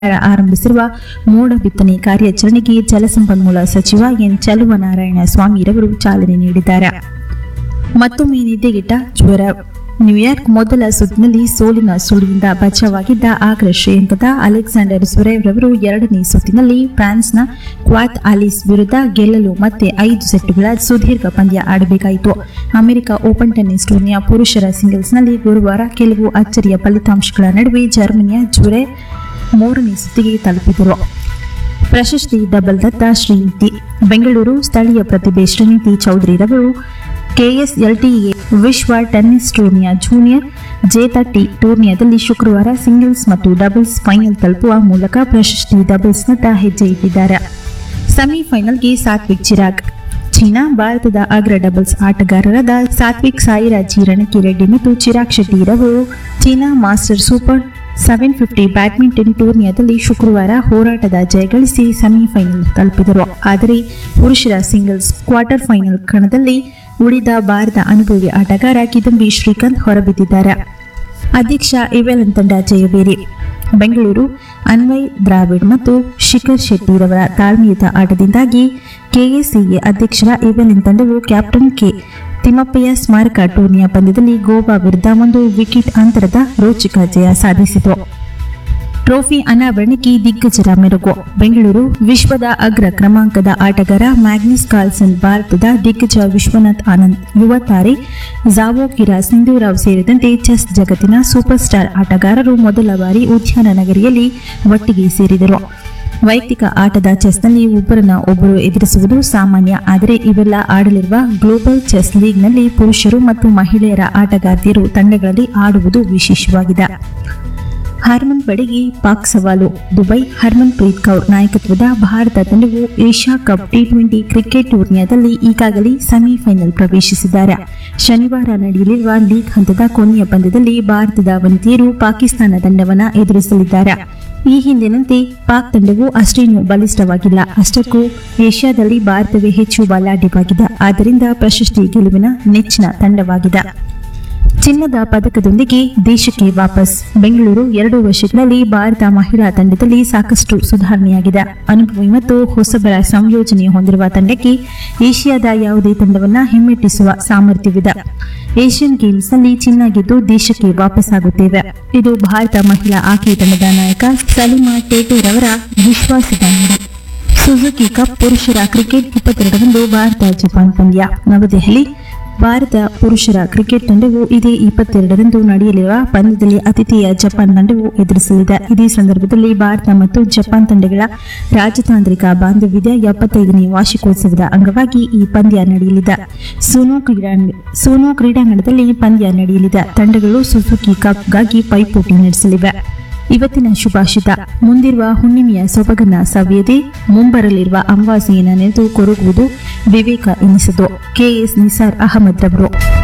ಆರಂಭಿಸಿರುವ ಮೋಡ ಬಿತ್ತನೆ ಕಾರ್ಯಾಚರಣೆಗೆ ಜಲಸಂಪನ್ಮೂಲ ಸಚಿವ ಎನ್ ಚಲುವನಾರಾಯಣ ಸ್ವಾಮಿರವರು ಚಾಲನೆ ನೀಡಿದ್ದಾರೆ ಮತ್ತೊಮ್ಮೆ ನಿದ್ದೆಗೆಟ್ಟ ಜ್ವರ ನ್ಯೂಯಾರ್ಕ್ ಮೊದಲ ಸುತ್ತಿನಲ್ಲಿ ಸೋಲಿನ ಸುಳಿಯಿಂದ ಬಚಾವಾಗಿದ್ದ ಅಗ್ರ ಶ್ರೇಯಾಂಕದ ಅಲೆಕ್ಸಾಂಡರ್ ಸುರೇವ್ ರವರು ಎರಡನೇ ಸುತ್ತಿನಲ್ಲಿ ಫ್ರಾನ್ಸ್ನ ಕ್ವಾತ್ ಆಲಿಸ್ ವಿರುದ್ಧ ಗೆಲ್ಲಲು ಮತ್ತೆ ಐದು ಸೆಟ್ಟುಗಳ ಸುದೀರ್ಘ ಪಂದ್ಯ ಆಡಬೇಕಾಯಿತು ಅಮೆರಿಕ ಓಪನ್ ಟೆನ್ನಿಸ್ ಟೂರ್ನಿಯ ಪುರುಷರ ಸಿಂಗಲ್ಸ್ನಲ್ಲಿ ಗುರುವಾರ ಕೆಲವು ಅಚ್ಚರಿಯ ಫಲಿತಾಂಶಗಳ ನಡುವೆ ಜರ್ಮನಿಯ ಜುರೆ ಮೂರನೇ ಸುತ್ತಿಗೆ ತಲುಪಿದರು ಪ್ರಶಸ್ತಿ ಡಬಲ್ ದತ್ತ ಶ್ರೀನಿಧಿ ಬೆಂಗಳೂರು ಸ್ಥಳೀಯ ಪ್ರತಿಭೆ ಶ್ರೀನಿಧಿ ಚೌಧರಿರವರು ಕೆಎಸ್ಎಲ್ಟಿಎ ವಿಶ್ವ ಟೆನ್ನಿಸ್ ಟೂರ್ನಿಯ ಜೂನಿಯರ್ ಜೆ ತರ್ಟಿ ಟೂರ್ನಿಯಾದಲ್ಲಿ ಶುಕ್ರವಾರ ಸಿಂಗಲ್ಸ್ ಮತ್ತು ಡಬಲ್ಸ್ ಫೈನಲ್ ತಲುಪುವ ಮೂಲಕ ಪ್ರಶಸ್ತಿ ಡಬಲ್ಸ್ನತ್ತ ಹೆಜ್ಜೆ ಇಟ್ಟಿದ್ದಾರೆ ಸೆಮಿಫೈನಲ್ಗೆ ಸಾತ್ವಿಕ್ ಚಿರಾಗ್ ಚೀನಾ ಭಾರತದ ಅಗ್ರ ಡಬಲ್ಸ್ ಆಟಗಾರರಾದ ಸಾತ್ವಿಕ್ ಸಾಯಿರಾಜ್ ರಣಕಿ ಮತ್ತು ಚಿರಾಗ್ ಶೆಟ್ಟಿ ರವರು China masters super seven fifty badminton ಟೂರ್ನಿಯಾದಲ್ಲಿ ಶುಕ್ರವಾರ ಹೋರಾಟದ ಜಯಗಳಿಸಿ ಸೆಮಿಫೈನಲ್ ತಲುಪಿದರು ಆದರೆ ಪುರುಷರ ಸಿಂಗಲ್ಸ್ ಕ್ವಾರ್ಟರ್ ಫೈನಲ್ ಕಣದಲ್ಲಿ ಉಳಿದ ಭಾರತ ಅನುಭವಿ ಆಟಗಾರ ಕಿದಂಬಿ ಶ್ರೀಕಾಂತ್ ಹೊರಬಿದ್ದಿದ್ದಾರೆ ಅಧ್ಯಕ್ಷ ಇವೆಲನ್ ತಂಡ ಜಯಬೇರಿ ಬೆಂಗಳೂರು ಅನ್ವಯ್ ದ್ರಾವಿಡ್ ಮತ್ತು ಶಿಖರ್ ಶೆಟ್ಟಿರವರ ತಾಳ್ಮೆಯುತ ಆಟದಿಂದಾಗಿ ಕೆಎಸಿಎ ಅಧ್ಯಕ್ಷರ ಇವೆಲಿನ್ ತಂಡವು ಕ್ಯಾಪ್ಟನ್ ಕೆ ತಿಮ್ಮಪ್ಪಯ್ಯ ಸ್ಮಾರಕ ಟೂರ್ನಿಯ ಪಂದ್ಯದಲ್ಲಿ ಗೋವಾ ವಿರುದ್ಧ ಒಂದು ವಿಕೆಟ್ ಅಂತರದ ರೋಚಕ ಜಯ ಸಾಧಿಸಿತು ಟ್ರೋಫಿ ಅನಾವರಣಕ್ಕೆ ದಿಗ್ಗಜರ ಮೆರುಗು ಬೆಂಗಳೂರು ವಿಶ್ವದ ಅಗ್ರ ಕ್ರಮಾಂಕದ ಆಟಗಾರ ಮ್ಯಾಗ್ನಿಸ್ ಕಾರ್ಲ್ಸನ್ ಭಾರತದ ದಿಗ್ಗಜ ವಿಶ್ವನಾಥ್ ಆನಂದ್ ಯುವ ತಾರೆ ಜಾವೋ ಕಿರಾ ಸಿಂಧೂರಾವ್ ಸೇರಿದಂತೆ ಚೆಸ್ ಜಗತ್ತಿನ ಸೂಪರ್ ಸ್ಟಾರ್ ಆಟಗಾರರು ಮೊದಲ ಬಾರಿ ಉದ್ಯಾನ ನಗರಿಯಲ್ಲಿ ಒಟ್ಟಿಗೆ ಸೇರಿದರು ವೈಯಕ್ತಿಕ ಆಟದ ಚೆಸ್ನಲ್ಲಿ ಒಬ್ಬರನ್ನ ಒಬ್ಬರು ಎದುರಿಸುವುದು ಸಾಮಾನ್ಯ ಆದರೆ ಇವೆಲ್ಲ ಆಡಲಿರುವ ಗ್ಲೋಬಲ್ ಚೆಸ್ ಲೀಗ್ನಲ್ಲಿ ಪುರುಷರು ಮತ್ತು ಮಹಿಳೆಯರ ಆಟಗಾರ್ತಿಯರು ತಂಡಗಳಲ್ಲಿ ಆಡುವುದು ವಿಶೇಷವಾಗಿದೆ ಹರ್ಮನ್ ಪಡೆಗೆ ಪಾಕ್ ಸವಾಲು ದುಬೈ ಹರ್ಮನ್ ಪ್ರೀತ್ ಕೌರ್ ನಾಯಕತ್ವದ ಭಾರತ ತಂಡವು Asia cup T twenty cricket ಟೂರ್ನಿಯಾದಲ್ಲಿ ಈಗಾಗಲೇ ಸೆಮಿಫೈನಲ್ ಪ್ರವೇಶಿಸಿದ್ದಾರೆ ಶನಿವಾರ ನಡೆಯಲಿರುವ ಲೀಗ್ ಹಂತದ ಕೊನೆಯ ಪಂದ್ಯದಲ್ಲಿ ಭಾರತದ ವನಿತೆಯರು ಪಾಕಿಸ್ತಾನ ತಂಡವನ್ನು ಎದುರಿಸಲಿದ್ದಾರೆ ಈ ಹಿಂದಿನಂತೆ ಪಾಕ್ ತಂಡವು ಅಷ್ಟೇನೂ ಬಲಿಷ್ಠವಾಗಿಲ್ಲ ಅಷ್ಟಕ್ಕೂ ಏಷ್ಯಾದಲ್ಲಿ ಭಾರತವೇ ಹೆಚ್ಚು ಬಲಾಢ್ಯವಾಗಿದೆ ಆದ್ದರಿಂದ ಪ್ರಶಸ್ತಿ ಗೆಲುವಿನ ನೆಚ್ಚಿನ ತಂಡವಾಗಿದೆ ಚಿನ್ನದ ಪದಕದೊಂದಿಗೆ ದೇಶಕ್ಕೆ ವಾಪಸ್ ಬೆಂಗಳೂರು ಎರಡು ವರ್ಷಗಳಲ್ಲಿ ಭಾರತ ಮಹಿಳಾ ತಂಡದಲ್ಲಿ ಸಾಕಷ್ಟು ಸುಧಾರಣೆಯಾಗಿದೆ ಅನುಭವಿ ಮತ್ತು ಹೊಸಬರ ಸಂಯೋಜನೆ ಹೊಂದಿರುವ ತಂಡಕ್ಕೆ ಏಷ್ಯಾದ ಯಾವುದೇ ತಂಡವನ್ನ ಹಿಮ್ಮೆಟ್ಟಿಸುವ ಸಾಮರ್ಥ್ಯವಿದೆ ಏಷ್ಯನ್ ಗೇಮ್ಸ್ನಲ್ಲಿ ಚಿನ್ನ ಗೆದ್ದು ದೇಶಕ್ಕೆ ವಾಪಸ್ಸಾಗುತ್ತೇವೆ ಇದು ಭಾರತ ಮಹಿಳಾ ಹಾಕಿ ತಂಡದ ನಾಯಕ ಸಲಿಮಾ ಟೇಟೇರವರ ವಿಶ್ವಾಸದ ನುಡಿ ಸುಜುಕಿ ಕಪ್ ಪುರುಷರ ಕ್ರಿಕೆಟ್ ಇಪ್ಪತ್ತೆರಡರಂದು ಭಾರತ ಜಪಾನ್ ಪಂದ್ಯ ನವದೆಹಲಿ ಭಾರತ ಪುರುಷರ ಕ್ರಿಕೆಟ್ ತಂಡವು ಇದೇ ಇಪ್ಪತ್ತೆರಡರಂದು ನಡೆಯಲಿರುವ ಪಂದ್ಯದಲ್ಲಿ ಅತಿಥೇಯ ಜಪಾನ್ ತಂಡವು ಎದುರಿಸಲಿದೆ ಇದೇ ಸಂದರ್ಭದಲ್ಲಿ ಭಾರತ ಮತ್ತು ಜಪಾನ್ ತಂಡಗಳ ರಾಜತಾಂತ್ರಿಕ ಬಾಂಧವ್ಯದ ಎಪ್ಪತ್ತೈದನೇ ವಾರ್ಷಿಕೋತ್ಸವದ ಅಂಗವಾಗಿ ಈ ಪಂದ್ಯ ನಡೆಯಲಿದೆ ಸೋನೋ ಕ್ರೀಡಾಂಗ ಸೋನೋ ಕ್ರೀಡಾಂಗಣದಲ್ಲಿ ಪಂದ್ಯ ನಡೆಯಲಿದೆ ತಂಡಗಳು ಸುಜುಕಿ ಕಪ್ಗಾಗಿ ಪೈಪೋಟಿ ನಡೆಸಲಿವೆ ಇವತ್ತಿನ ಶುಭಾಷಿತ ಮುಂದಿರುವ ಹುಣ್ಣಿಮೆಯ ಸೊಬಗನ್ನ ಸವಿಯದೆ ಮುಂಬರಲಿರುವ ಅಮಾವಾಸ್ಯೆಯನ್ನ ನೆನೆದು ಕೊರಗುವುದು ವಿವೇಕ ಎನಿಸಿತು ಕೆಎಸ್ ನಿಸಾರ್ ಅಹಮದ್ ರವರು